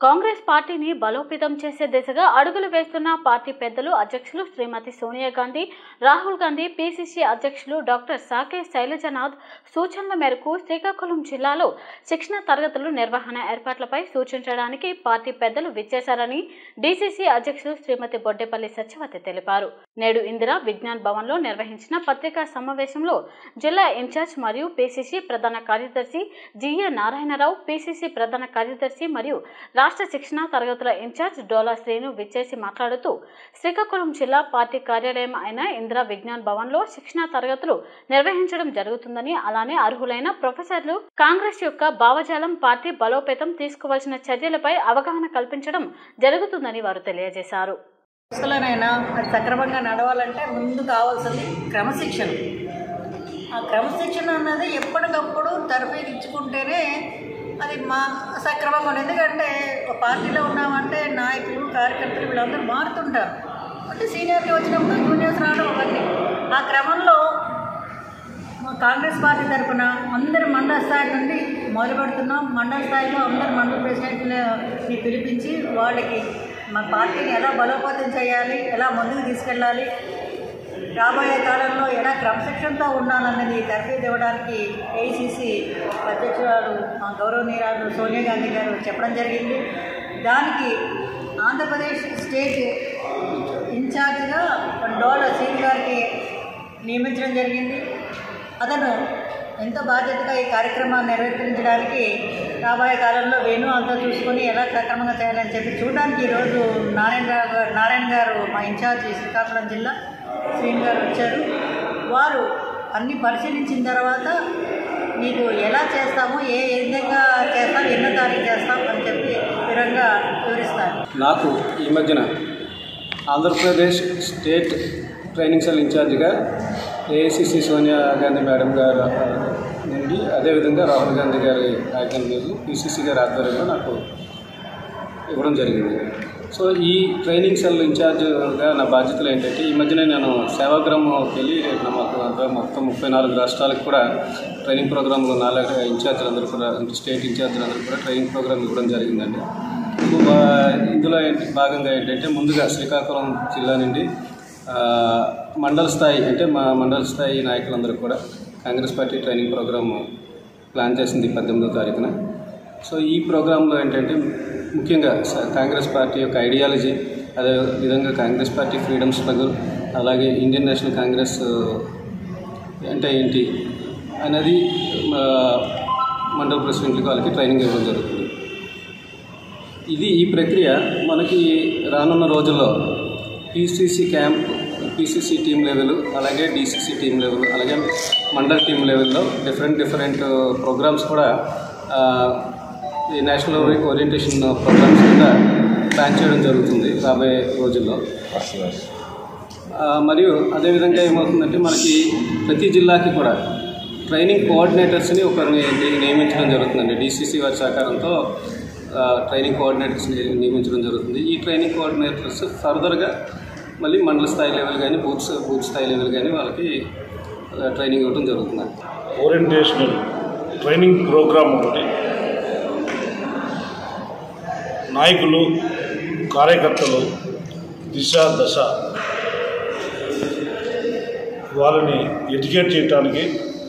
కాంగ్రెస్ పార్టీని బలోపేతం చేసే దిశగా అడుగులు వేస్తున్న పార్టీ పెద్దలు అధ్యక్షులు శ్రీమతి సోనియా గాంధీ రాహుల్ గాంధీ పిసిసి అధ్యక్షులు డాక్టర్ సాకే శైలజనాథ్ సూచనల మేరకు శ్రీకాకుళం జిల్లాలో శిక్షణ తరగతులు నిర్వహణ ఏర్పాట్లపై సూచించడానికి పార్టీ పెద్దలు విచ్చేశారని డీసీసీ అధ్యక్షులు శ్రీమతి బొడ్డేపల్లి సత్యవతి తెలిపారు నేడు ఇందిరా విజ్ఞాన్ భవన్లో నిర్వహించిన పత్రికా సమావేశంలో జిల్లా ఇన్ఛార్జ్ మరియు పిసిసి ప్రధాన కార్యదర్శి జిఏ నారాయణరావు పిసిసి ప్రధాన కార్యదర్శి మరియు రాష్ట్ర శిక్షణ తరగతుల ఇన్ఛార్జ్ డోలా శ్రీను విచ్చేసి మాట్లాడుతూ శ్రీకాకుళం జిల్లా పార్టీ కార్యాలయం అయిన ఇందిరా విజ్ఞాన్ భవన్లో శిక్షణ తరగతులు నిర్వహించడం జరుగుతుందని అలానే అర్హులైన ప్రొఫెసర్లు కాంగ్రెస్ యొక్క భావజాలం పార్టీ బలోపేతం తీసుకోవాల్సిన చర్యలపై అవగాహన కల్పించడం జరుగుతుందని వారు తెలియజేశారు అసలునైనా అది సక్రమంగా నడవాలంటే ముందు కావాల్సింది క్రమశిక్షణ ఆ క్రమశిక్షణ అన్నది ఎప్పటికప్పుడు తరఫీదు ఇచ్చుకుంటేనే అది మా సక్రమంగా ఉంది ఎందుకంటే ఒక పార్టీలో ఉన్నామంటే నాయకులు కార్యకర్తలు వీళ్ళందరూ మారుతుంటారు అంటే సీనియర్గా వచ్చినప్పుడు జూనియర్స్ రావడం అవన్నీ ఆ క్రమంలో మా కాంగ్రెస్ పార్టీ తరఫున అందరి మండల స్థాయి నుండి మొదలు పెడుతున్నాం మండల స్థాయిలో అందరు మండల ప్రెసిడెంట్ని పిలిపించి వాళ్ళకి మా పార్టీని ఎలా బలోపేతం చేయాలి ఎలా ముందుకు తీసుకెళ్ళాలి రాబోయే కాలంలో ఎలా క్రమశిక్షణతో ఉండాలన్నది తరఫీదు ఇవ్వడానికి ఏఐసిసి అధ్యక్షురాలు మా గౌరవనీయురాలు సోనియా గాంధీ గారు చెప్పడం జరిగింది దానికి ఆంధ్రప్రదేశ్ స్టేట్ ఇన్ఛార్జ్గా డోల సింగ్ గారికి నియమించడం జరిగింది అతను ఎంతో బాధ్యతగా ఈ కార్యక్రమాన్ని నిర్వర్తించడానికి రాబోయే కాలంలో వేణు అంతా చూసుకొని ఎలా సక్రమంగా చేయాలని చెప్పి చూడడానికి ఈరోజు నారాయణ గారు నారాయణ గారు మా ఇన్ఛార్జి శ్రీకాకుళం జిల్లా శ్రీని గారు వచ్చారు వారు అన్ని పరిశీలించిన తర్వాత మీకు ఎలా చేస్తామో ఏ విధంగా చేస్తాం ఎన్నో తారీఖు చేస్తాం అని చెప్పి వివరంగా వివరిస్తారు నాకు ఈ మధ్యన ఆంధ్రప్రదేశ్ స్టేట్ ట్రైనింగ్ సెల్ ఇన్ఛార్జిగా ఏఐసిసి సోనియా గాంధీ మేడం గారు ఆ, నుండి అదేవిధంగా రాహుల్ గాంధీ గారి నాయకత్వంలో పిసిసి గారి ఆధ్వర్యంలో నాకు ఇవ్వడం జరిగింది సో ఈ ట్రైనింగ్ సెల్ ఇన్ఛార్జ్గా నా బాధ్యతలు ఏంటంటే ఈ మధ్యన నేను సేవాగ్రామంకి వెళ్ళి నా మాకు అంతా మొత్తం ముప్పై నాలుగు రాష్ట్రాలకు కూడా ట్రైనింగ్ ప్రోగ్రాంలో నాలుగు ఇన్ఛార్జీలందరూ కూడా అంటే స్టేట్ ఇన్ఛార్జీలందరూ కూడా ట్రైనింగ్ ప్రోగ్రామ్ ఇవ్వడం జరిగిందండి ఇంకో బా- ఇందులో ఏంటి భాగంగా ఏంటంటే ముందుగా శ్రీకాకుళం జిల్లా నుండి ఆ, మండల స్థాయి అంటే మా మండల స్థాయి నాయకులందరూ కూడా Congress party training programme plan చేసింది పద్దెనిమిదో తారీఖున సో ఈ ప్రోగ్రాంలో ఏంటంటే ముఖ్యంగా స- కాంగ్రెస్ పార్టీ యొక్క ఐడియాలజీ అదే విధంగా కాంగ్రెస్ పార్టీ ఫ్రీడమ్ స్ట్రగుల్ అలాగే ఇండియన్ నేషనల్ కాంగ్రెస్ అంటే ఏంటి అనేది ఆ, మండల ప్రెసిడెంట్లకు వాళ్ళకి ట్రైనింగ్ ఇవ్వడం జరుగుతుంది ఇది ఈ ప్రక్రియ మనకి రానున్న రోజుల్లో PCC camp PCC team level అలాగే డీసీసీ టీం లెవెల్ అలాగే మండల్ టీం లెవెల్లో డిఫరెంట్ డిఫరెంట్ ప్రోగ్రామ్స్ కూడా ఆ, ఈ నేషనల్ ఓరియంటేషన్ ప్రోగ్రామ్స్ కింద ప్లాన్ చేయడం జరుగుతుంది రాబోయే రోజుల్లో ఆ, మరియు అదేవిధంగా ఏమవుతుందంటే మనకి ప్రతి జిల్లాకి కూడా ట్రైనింగ్ కోఆర్డినేటర్స్ని ఒకరిని ని- నియమించడం జరుగుతుందండి డీసీసీ వారి సహకారంతో ఆ, ట్రైనింగ్ కోఆర్డినేటర్స్ని నియమించడం జరుగుతుంది ఈ ట్రైనింగ్ కోఆర్డినేటర్స్ ఫర్దర్గా మళ్ళీ మండల స్థాయి లెవెల్ కానీ బూత్ బూత్ స్థాయి లెవెల్ కానీ వాళ్ళకి ఆ, ట్రైనింగ్ ఇవ్వడం జరుగుతుంది ఓరియంటేషనల్ ట్రైనింగ్ ప్రోగ్రామ్ ఒకటి నాయకులు కార్యకర్తలు దిశ దశ వాళ్ళని ఎడ్యుకేట్ చేయటానికి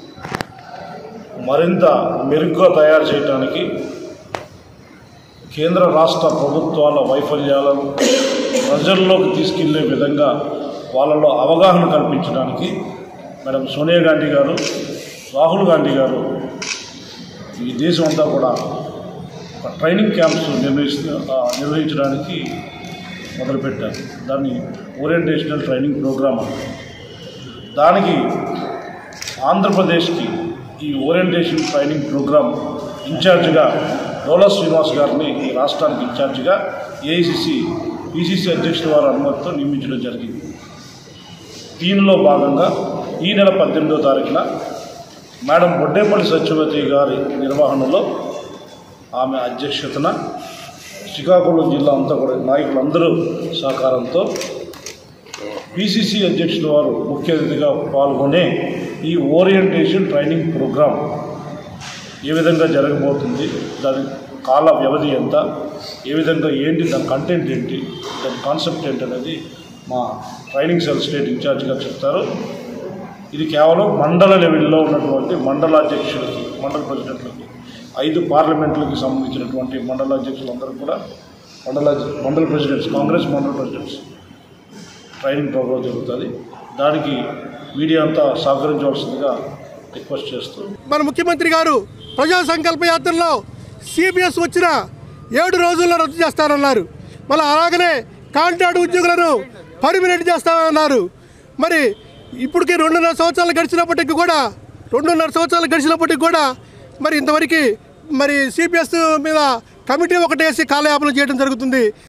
మరింత మెరుగ్గా తయారు చేయటానికి కేంద్ర రాష్ట్ర ప్రభుత్వాల వైఫల్యాలను ప్రజల్లోకి తీసుకెళ్లే విధంగా వాళ్ళలో అవగాహన కల్పించడానికి మేడం సోనియా గాంధీ గారు రాహుల్ గాంధీ గారు ఈ దేశం అంతా కూడా ఒక ట్రైనింగ్ క్యాంప్స్ నిర్వహిస్తూ ఆ, నిర్వహించడానికి మొదలుపెట్టారు దాన్ని ఓరియంటేషనల్ ట్రైనింగ్ ప్రోగ్రామ్ అంటారు దానికి ఆంధ్రప్రదేశ్కి ఈ ఓరియంటేషన్ ట్రైనింగ్ ప్రోగ్రామ్ ఇన్ఛార్జిగా డోలా శ్రీనివాస్ గారిని ఈ రాష్ట్రానికి ఇన్ఛార్జిగా ఏఐసిసి పిసిసి అధ్యక్షుల వారి అనుమతితో నియమించడం జరిగింది దీనిలో భాగంగా ఈ నెల పద్దెనిమిదో తారీఖున మేడం బొడ్డేపల్లి సత్యవతి గారి నిర్వహణలో ఆమె అధ్యక్షతన శ్రీకాకుళం జిల్లా అంతా కూడా నాయకులందరూ సహకారంతో పిసిసి అధ్యక్షుల వారు ముఖ్య అతిథిగా పాల్గొనే ఈ ఓరియంటేషన్ ట్రైనింగ్ ప్రోగ్రాం ఏ విధంగా జరగబోతుంది దాని కాల వ్యవధి ఎంత ఏ విధంగా ఏంటి దాని కంటెంట్ ఏంటి దాని కాన్సెప్ట్ ఏంటి అనేది మా ట్రైనింగ్ సెల్ స్టేట్ ఇన్ఛార్జ్గా చెప్తారు ఇది కేవలం మండల లెవెల్లో ఉన్నటువంటి మండలాధ్యక్షులకి మండల ప్రెసిడెంట్లకి ఐదు పార్లమెంట్లకి సంబంధించినటువంటి మండలాధ్యక్షులందరూ కూడా మండల మండల ప్రెసిడెంట్స్ కాంగ్రెస్ మండల ప్రెసిడెంట్స్ ట్రైనింగ్ ప్రోగ్రాం జరుగుతుంది దానికి మీడియా అంతా సహకరించవలసిందిగా రిక్వెస్ట్ చేస్తూ మన ముఖ్యమంత్రి గారు ప్రజా సంకల్ప యాత్రలో సిబిఎస్ వచ్చిన ఏడు రోజుల్లో రద్దు చేస్తానన్నారు మళ్ళీ అలాగనే కాంట్రాక్ట్ ఉద్యోగులను పర్మినెంట్ చేస్తామన్నారు మరి ఇప్పటికి రెండున్నర సంవత్సరాలు గడిచినప్పటికీ కూడా రెండున్నర సంవత్సరాలు గడిచినప్పటికీ కూడా మరి ఇంతవరకు మరి సిపిఎస్ మీద కమిటీ ఒకటేసి కాలయాపన చేయడం జరుగుతుంది